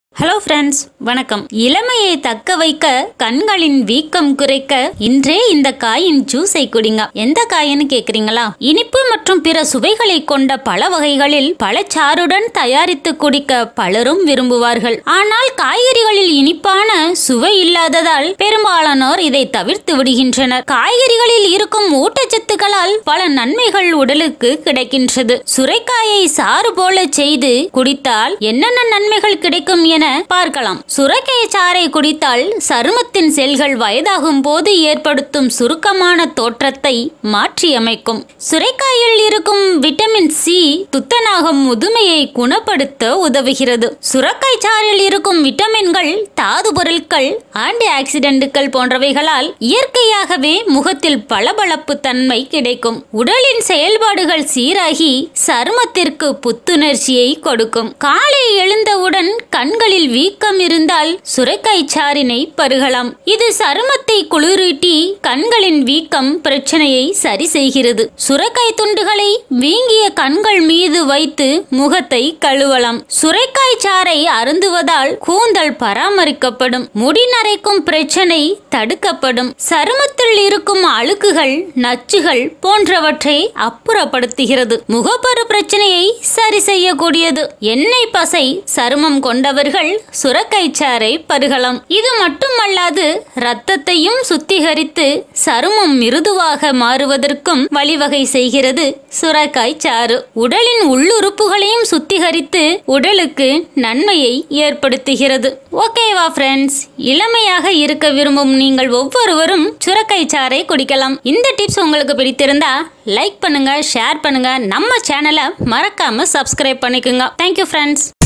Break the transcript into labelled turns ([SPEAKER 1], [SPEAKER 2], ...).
[SPEAKER 1] hello friends வணக்கம் இளமையை தக்க வைக்க கண்களின் வீக்கம் குறைக்க இன்றே இந்த காயின் ஜூஸை குடிங்க எந்த காயின்னு கேக்குறீங்களா இனிப்பு மற்றும் பிற சுவைகளை கொண்ட பல வகைகளில் பழச்சாறுடன் தயாரித்து குடிக்க பலரும் விரும்புவார்கள் ஆனால் காய்கறிகளில் இனிப்பான சுவை இல்லாததால் பெரும்பாலானோர் இதை தவிர்த்து விடுகின்றனர் காய்கறிகளில் இருக்கும் ஊட்டச்சத்துக்களால் பல நன்மைகள் உடலுக்கு கிடைக்கின்றது சுரைக்காயை சாறு போல செய்து குடித்தால் என்னென்ன நன்மைகள் கிடைக்கும் என பார்க்கலாம் சுரைக்காய் சாறை குடித்தால் சருமத்தின் செல்கள் வயதாகும் போது ஏற்படுத்தும் சுருக்கமான தோற்றத்தை மாற்றியமைக்கும் சுரைக்காயில் இருக்கும் விட்டமின் சி துத்தநாகம் முதுமையை குணப்படுத்த உதவுகிறது சுரக்காய் சாறில் இருக்கும் விட்டமின்கள் தாது பொருட்கள் ஆன்டி ஆக்சிடென்ட்டுகள் போன்றவைகளால் இயற்கையாகவே முகத்தில் பளபளப்பு தன்மை கிடைக்கும் உடலின் செயல்பாடுகள் சீராகி சருமத்திற்கு புத்துணர்ச்சியை கொடுக்கும் காலை எழுந்தவுடன் கண்களில் வீக்கம் இருந்தால் சுரைக்காய் சாறினை பருகலாம் இது சருமத்தை குளிரூட்டி கண்களின் வீக்கம் பிரச்சனையை சரி செய்கிறது சுரைக்காய் துண்டுகளை வீங்கிய கண்கள் மீது வைத்து முகத்தை கழுவலாம் சுரைக்காய் சாறை அருந்துவதால் கூந்தல் பராமரிக்கப்படும் முடி நரைக்கும் பிரச்சனை தடுக்கப்படும் சருமத்தில் இருக்கும் அழுக்குகள் நச்சுகள் போன்றவற்றை அப்புறப்படுத்துகிறது முகப்பரு பிரச்சனையை சரி செய்யக்கூடியது எண்ணெய் பசை சருமம் கொண்டவர்கள் சுரக்காய் சாறை பருகலாம் இது மட்டுமல்லாது இரத்தத்தையும் சுத்திகரித்து சருமம் மிருதுவாக மாறுவதற்கும் வழிவகை செய்கிறது சுரக்காய் சாறு உடலின் உள்ளுறுப்புகளையும் சுத்திகரித்து உடலுக்கு நன்மையை ஏற்படுத்துகிறது ஓகேவா ஃப்ரெண்ட்ஸ் இளமையாக இருக்க விரும்பும் நீங்கள் ஒவ்வொருவரும் சுரக்காய் சாறை குடிக்கலாம் இந்த டிப்ஸ் உங்களுக்கு பிடித்திருந்தா லைக் பண்ணுங்க ஷேர் பண்ணுங்க நம்ம சேனலை மறக்காம சப்ஸ்கிரைப் பண்ணிக்கோங்க தேங்க்யூ ஃப்ரெண்ட்ஸ்